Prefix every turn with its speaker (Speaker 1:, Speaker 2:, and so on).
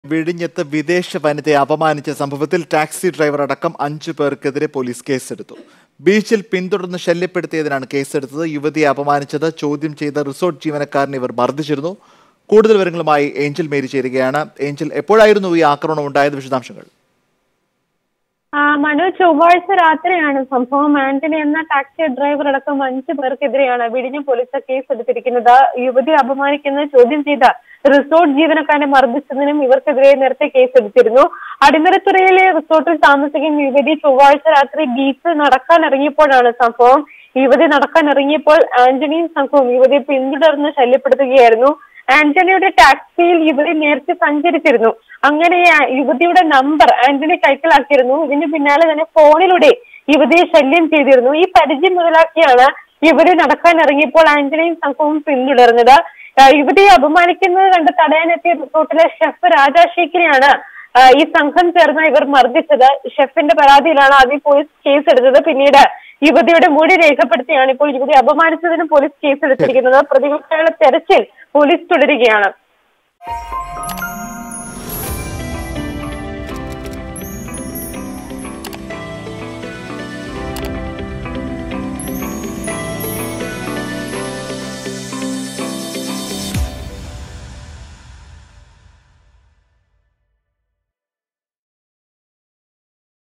Speaker 1: വിഴിഞ്ഞത്ത് വിദേശ വനിതയെ അപമാനിച്ച സംഭവത്തിൽ ടാക്സി ഡ്രൈവർ അടക്കം അഞ്ചു പേർക്കെതിരെ പോലീസ് കേസെടുത്തു ബീച്ചിൽ പിന്തുടർന്ന് ശല്യപ്പെടുത്തിയതിനാണ് കേസെടുത്തത് യുവതിയെ അപമാനിച്ചത് ചോദ്യം ചെയ്ത റിസോർട്ട് ജീവനക്കാരനെ ഇവർ മർദ്ദിച്ചിരുന്നു കൂടുതൽ വിവരങ്ങളുമായി ഏഞ്ചൽ മേരി ചേരുകയാണ് ഏഞ്ചൽ എപ്പോഴായിരുന്നു ഈ ആക്രമണം ഉണ്ടായത് വിശദാംശങ്ങൾ
Speaker 2: ആ, മനു ചൊവ്വാഴ്ച രാത്രിയാണ് സംഭവം ആന്റണി എന്ന ടാക്സി ഡ്രൈവർ അടക്കം അഞ്ചു പേർക്കെതിരെയാണ് വിഴിഞ്ഞ പോലീസ് കേസ് എടുത്തിരിക്കുന്നത് യുവതി അപമാനിക്കുന്ന ചോദ്യം ചെയ്ത റിസോർട്ട് ജീവനക്കാരെ മർദ്ദിച്ചതിനും ഇവർക്കെതിരെ നേരത്തെ കേസ് എടുത്തിരുന്നു അടിമരത്തുറയിലെ റിസോർട്ടിൽ താമസിക്കുന്ന യുവതി ചൊവ്വാഴ്ച രാത്രി ബീച്ച് നടക്കാൻ ഇറങ്ങിയപ്പോഴാണ് സംഭവം യുവതി നടക്കാൻ ഇറങ്ങിയപ്പോൾ ആന്റണിയും സംഘവും യുവതിയെ പിന്തുടർന്ന് ശല്യപ്പെടുത്തുകയായിരുന്നു ആന്റണിയുടെ ടാക്സിയിൽ യുവതി നേരത്തെ സഞ്ചരിച്ചിരുന്നു അങ്ങനെ ആ യുവതിയുടെ നമ്പർ ആന്റണി കൈക്കലാക്കിയിരുന്നു ഇതിന് പിന്നാലെ തന്നെ ഫോണിലൂടെ യുവതിയെ ശല്യം ചെയ്തിരുന്നു ഈ പരിചയം മുതലാക്കിയാണ് യുവതി നടക്കാൻ ഇറങ്ങിയപ്പോൾ ആന്റണിയും സംഘവും പിന്തുടർന്നത് ആ, യുവതിയെ അപമാനിക്കുന്നത് കണ്ട് തടയാനെത്തിയ റിസോർട്ടിലെ ഷെഫ് രാജാ ഷേഖിനെയാണ് ആ, ഈ സംഘം ചേർന്ന് ഇവർ മർദ്ദിച്ചത് ഷെഫിന്റെ പരാതിയിലാണ് ആദ്യം പോലീസ് കേസ് എടുത്തത് പിന്നീട് യുവതിയുടെ മൊഴി രേഖപ്പെടുത്തിയാണ് ഇപ്പോൾ യുവതി അപമാനിച്ചതിന് പോലീസ് കേസ് എടുത്തിരിക്കുന്നത് പ്രതികൾക്കായുള്ള തെരച്ചിൽ പോലീസ് തുടരുകയാണ്